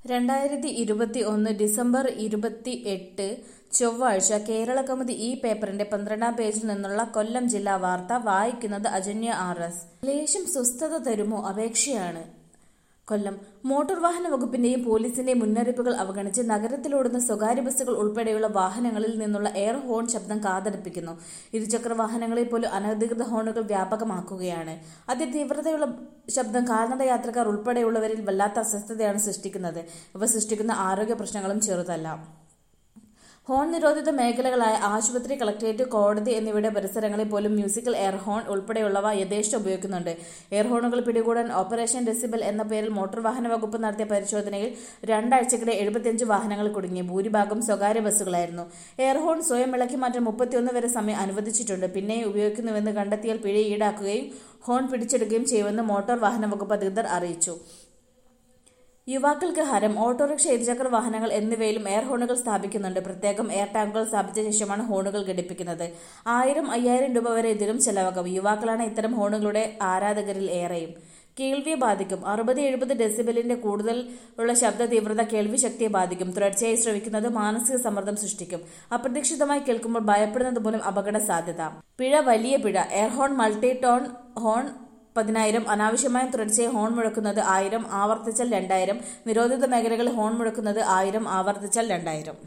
രണ്ടായിരത്തി ഇരുപത്തി ഒന്ന് ഡിസംബർ ഇരുപത്തി എട്ട് ചൊവ്വാഴ്ച കേരളകൗമുദി ഈ പേപ്പറിന്റെ പന്ത്രണ്ടാം പേജിൽ നിന്നുള്ള കൊല്ലം ജില്ലാ വാർത്ത വായിക്കുന്നത് അജന്യ ആർ എസ് ലേശം സ്വസ്ഥത തരുമോ അപേക്ഷയാണ് കൊല്ലം മോട്ടോർ വാഹന വകുപ്പിന്റെയും പോലീസിന്റെയും മുന്നറിയിപ്പുകൾ അവഗണിച്ച് നഗരത്തിലോടുന്ന സ്വകാര്യ ബസ്സുകൾ ഉൾപ്പെടെയുള്ള വാഹനങ്ങളിൽ നിന്നുള്ള എയർ ഹോൺ ശബ്ദം കാതടപ്പിക്കുന്നു ഇരുചക്ര വാഹനങ്ങളിൽ പോലും അനധികൃത ഹോണുകൾ വ്യാപകമാക്കുകയാണ് അതിതീവ്രതയുള്ള ശബ്ദം കാൽനട യാത്രക്കാർ ഉൾപ്പെടെയുള്ളവരിൽ വല്ലാത്ത അസ്വസ്ഥതയാണ് സൃഷ്ടിക്കുന്നത് ഇവ സൃഷ്ടിക്കുന്ന ആരോഗ്യ പ്രശ്നങ്ങളും ചെറുതല്ല ഹോൺ നിരോധിത മേഖലകളായ ആശുപത്രി കളക്ടറേറ്റ് കോടതി എന്നിവയുടെ പരിസരങ്ങളിൽ പോലും മ്യൂസിക്കൽ എയർ ഹോൺ ഉൾപ്പെടെയുള്ളവ യഥേഷ്ടം ഉപയോഗിക്കുന്നുണ്ട് എയർ ഹോണുകൾ പിടികൂടാൻ ഓപ്പറേഷൻ ഡെസിബൽ എന്ന പേരിൽ മോട്ടോർ വാഹന വകുപ്പ് നടത്തിയ പരിശോധനയിൽ രണ്ടാഴ്ചക്കിടെ എഴുപത്തിയഞ്ച് വാഹനങ്ങൾ കുടുങ്ങി ഭൂരിഭാഗം സ്വകാര്യ ബസ്സുകളായിരുന്നു എയർ ഹോൺ സ്വയം ഇളക്കി മാറ്റാൻ മുപ്പത്തിയൊന്ന് വരെ സമയം അനുവദിച്ചിട്ടുണ്ട് പിന്നെയും ഉപയോഗിക്കുന്നുവെന്ന് കണ്ടെത്തിയാൽ പിഴ ഈടാക്കുകയും ഹോൺ പിടിച്ചെടുക്കുകയും ചെയ്യുമെന്ന് മോട്ടോർ വാഹന വകുപ്പ് അധികൃതർ അറിയിച്ചു യുവാക്കൾക്ക് ഹരം ഓട്ടോറിക്ഷ ഇരുചക്ര വാഹനങ്ങൾ എന്നിവയിലും എയർ ഹോണുകൾ സ്ഥാപിക്കുന്നുണ്ട് പ്രത്യേകം എയർ ടാങ്കുകൾ സ്ഥാപിച്ച ശേഷമാണ് ഹോണുകൾ ഘടിപ്പിക്കുന്നത് ആയിരം അയ്യായിരം രൂപ വരെ ഇതിലും ചെലവാകും യുവാക്കളാണ് ഇത്തരം ഹോണുകളുടെ ആരാധകരിൽ ഏറെയും കേൾവിയെ ബാധിക്കും അറുപത് എഴുപത് ഡെസിബലിന്റെ കൂടുതൽ ഉള്ള ശബ്ദ തീവ്രത കേൾവി ശക്തിയെ ബാധിക്കും തുടർച്ചയായി ശ്രവിക്കുന്നത് മാനസിക സമ്മർദ്ദം സൃഷ്ടിക്കും അപ്രതീക്ഷിതമായി കേൾക്കുമ്പോൾ ഭയപ്പെടുന്നത് മൂലം അപകട സാധ്യത പിഴ വലിയ പിഴ air horn multi tone horn പതിനായിരം അനാവശ്യമായും തുടർച്ചയായി ഹോൺ മുഴക്കുന്നത് ആയിരം ആവർത്തിച്ചാൽ രണ്ടായിരം നിരോധിത മേഖലകളിൽ ഹോൺ മുഴക്കുന്നത് ആയിരം ആവർത്തിച്ചാൽ രണ്ടായിരം